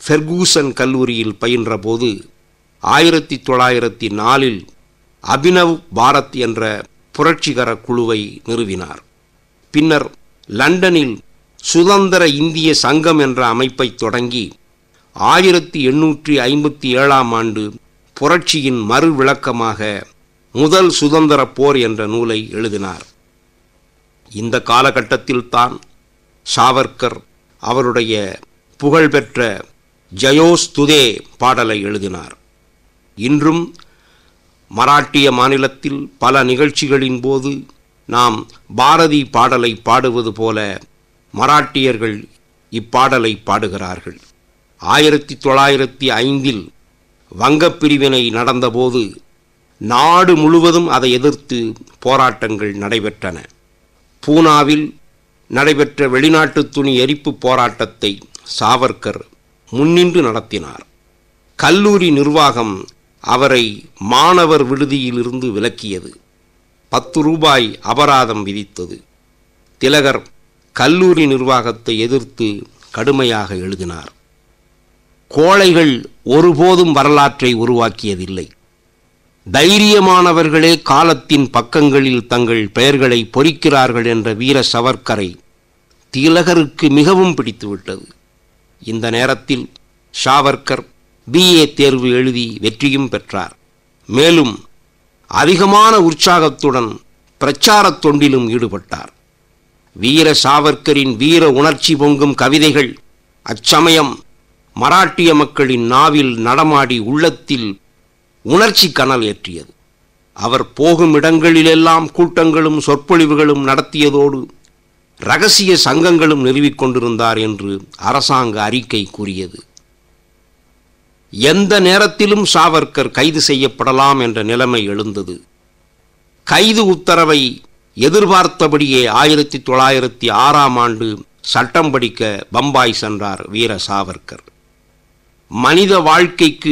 Ferguson கல்லூரியில் பயின்றபோது ஆயிரத்தி தொள்ளாயிரத்தி நாலில் அபினவ் பாரத் என்ற புரட்சிகர குழுவை நிறுவினார் பின்னர் லண்டனில் சுதந்திர இந்திய சங்கம் என்ற அமைப்பை தொடங்கி ஆயிரத்தி எண்ணூற்றி ஐம்பத்தி ஏழாம் ஆண்டு புரட்சியின் மறு விளக்கமாக முதல் சுதந்திர போர் என்ற நூலை எழுதினார் இந்த காலகட்டத்தில்தான் சாவர்கர் அவருடைய புகழ்பெற்ற ஜயோஸ்துதே பாடலை எழுதினார் இன்றும் மராட்டிய மாநிலத்தில் பல நிகழ்ச்சிகளின் போது நாம் பாரதி பாடலை பாடுவது போல மராட்டியர்கள் இப்பாடலை பாடுகிறார்கள் ஆயிரத்தி தொள்ளாயிரத்தி ஐந்தில் வங்கப் பிரிவினை நடந்தபோது நாடு முழுவதும் அதை எதிர்த்து போராட்டங்கள் நடைபெற்றன பூனாவில் நடைபெற்ற வெளிநாட்டு துணி எரிப்பு போராட்டத்தை சாவர்கர் முன்னின்று நடத்தினார் கல்லூரி நிர்வாகம் அவரை மாணவர் விடுதியிலிருந்து விலக்கியது பத்து ரூபாய் அபராதம் விதித்தது திலகர் கல்லூரி நிர்வாகத்தை எதிர்த்து கடுமையாக எழுதினார் கோழைகள் ஒருபோதும் வரலாற்றை உருவாக்கியதில்லை தைரியமானவர்களே காலத்தின் பக்கங்களில் தங்கள் பெயர்களை பொறிக்கிறார்கள் என்ற வீர சவர்க்கரை திலகருக்கு மிகவும் பிடித்துவிட்டது இந்த நேரத்தில் ஷாவர்கர் பிஏ தேர்வு எழுதி வெற்றியும் பெற்றார் மேலும் அதிகமான உற்சாகத்துடன் பிரச்சாரத் தொண்டிலும் ஈடுபட்டார் வீர சாவர்க்கரின் வீர உணர்ச்சி பொங்கும் கவிதைகள் அச்சமயம் மராட்டிய மக்களின் நாவில் நடமாடி உள்ளத்தில் உணர்ச்சி கனல் ஏற்றியது அவர் போகும் இடங்களிலெல்லாம் கூட்டங்களும் சொற்பொழிவுகளும் நடத்தியதோடு ரகசிய சங்கங்களும் நிறுவிக் கொண்டிருந்தார் என்று அரசாங்க அறிக்கை கூறியது எந்த நேரத்திலும் சாவர்கர் கைது செய்யப்படலாம் என்ற நிலைமை எழுந்தது கைது உத்தரவை எதிர்பார்த்தபடியே ஆயிரத்தி தொள்ளாயிரத்தி ஆறாம் ஆண்டு சட்டம் படிக்க பம்பாய் சென்றார் வீர சாவர்கர் மனித வாழ்க்கைக்கு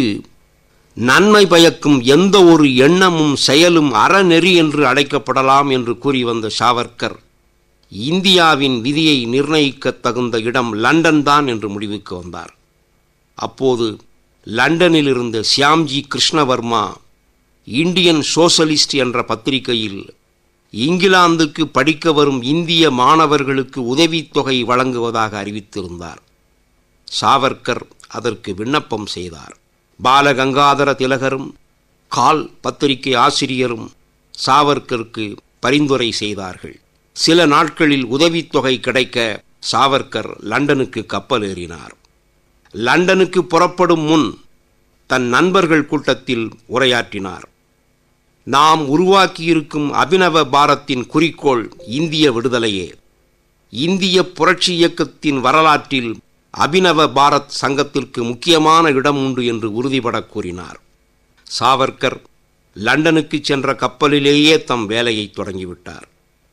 நன்மை பயக்கும் எந்த ஒரு எண்ணமும் செயலும் அறநெறி என்று அழைக்கப்படலாம் என்று கூறி வந்த சாவர்கர் இந்தியாவின் விதியை நிர்ணயிக்க தகுந்த இடம் லண்டன் தான் என்று முடிவுக்கு வந்தார் அப்போது லண்டனில் இருந்த சியாம்ஜி கிருஷ்ணவர்மா இந்தியன் சோசலிஸ்ட் என்ற பத்திரிகையில் இங்கிலாந்துக்கு படிக்க வரும் இந்திய மாணவர்களுக்கு உதவித்தொகை வழங்குவதாக அறிவித்திருந்தார் சாவர்கர் அதற்கு விண்ணப்பம் செய்தார் பாலகங்காதர திலகரும் கால் பத்திரிகை ஆசிரியரும் சாவர்கருக்கு பரிந்துரை செய்தார்கள் சில நாட்களில் உதவித்தொகை கிடைக்க சாவர்கர் லண்டனுக்கு கப்பல் ஏறினார் லண்டனுக்கு புறப்படும் முன் தன் நண்பர்கள் கூட்டத்தில் உரையாற்றினார் நாம் உருவாக்கியிருக்கும் அபினவ பாரத்தின் குறிக்கோள் இந்திய விடுதலையே இந்திய புரட்சி இயக்கத்தின் வரலாற்றில் அபினவ பாரத் சங்கத்திற்கு முக்கியமான இடம் உண்டு என்று உறுதிபட கூறினார் சாவர்கர் லண்டனுக்கு சென்ற கப்பலிலேயே தம் வேலையை தொடங்கிவிட்டார்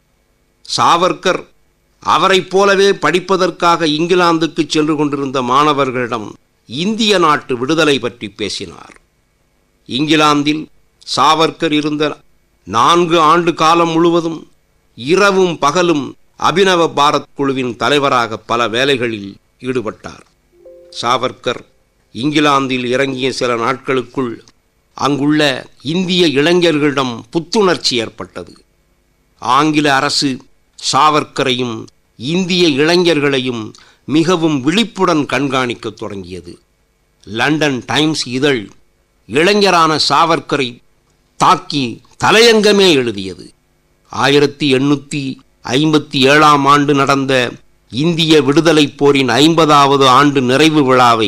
சாவர்கர் அவரைப் போலவே படிப்பதற்காக இங்கிலாந்துக்கு சென்று கொண்டிருந்த மாணவர்களிடம் இந்திய நாட்டு விடுதலை பற்றி பேசினார் இங்கிலாந்தில் சாவர்கர் இருந்த நான்கு ஆண்டு காலம் முழுவதும் இரவும் பகலும் அபினவ பாரத் குழுவின் தலைவராக பல வேலைகளில் ஈடுபட்டார் சாவர்கர் இங்கிலாந்தில் இறங்கிய சில நாட்களுக்குள் அங்குள்ள இந்திய இளைஞர்களிடம் புத்துணர்ச்சி ஏற்பட்டது ஆங்கில அரசு சாவர்கரையும் இந்திய இளைஞர்களையும் மிகவும் விழிப்புடன் கண்காணிக்கத் தொடங்கியது லண்டன் டைம்ஸ் இதழ் இளைஞரான சாவர்கரை தாக்கி தலையங்கமே எழுதியது ஆயிரத்தி எண்ணூற்றி ஐம்பத்தி ஏழாம் ஆண்டு நடந்த இந்திய விடுதலைப் போரின் ஐம்பதாவது ஆண்டு நிறைவு விழாவை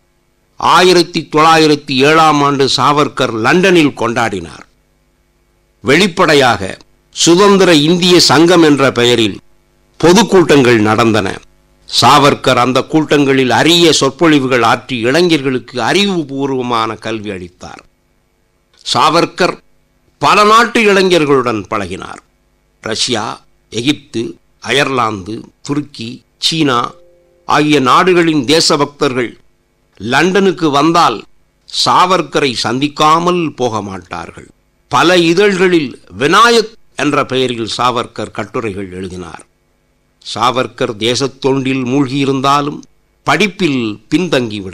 ஆயிரத்தி தொள்ளாயிரத்தி ஏழாம் ஆண்டு சாவர்கர் லண்டனில் கொண்டாடினார் வெளிப்படையாக சுதந்திர இந்திய சங்கம் என்ற பெயரில் பொதுக்கூட்டங்கள் நடந்தன சாவர்கர் அந்த கூட்டங்களில் அரிய சொற்பொழிவுகள் ஆற்றி இளைஞர்களுக்கு அறிவுபூர்வமான கல்வி அளித்தார் சாவர்கர் பல நாட்டு இளைஞர்களுடன் பழகினார் ரஷ்யா எகிப்து அயர்லாந்து துருக்கி சீனா ஆகிய நாடுகளின் தேசபக்தர்கள் லண்டனுக்கு வந்தால் சாவர்கரை சந்திக்காமல் போக மாட்டார்கள் பல இதழ்களில் விநாயக் என்ற பெயரில் சாவர்கர் கட்டுரைகள் எழுதினார் சாவர்கர் தேசத் தொண்டில் மூழ்கியிருந்தாலும் படிப்பில் பின்தங்கிவிட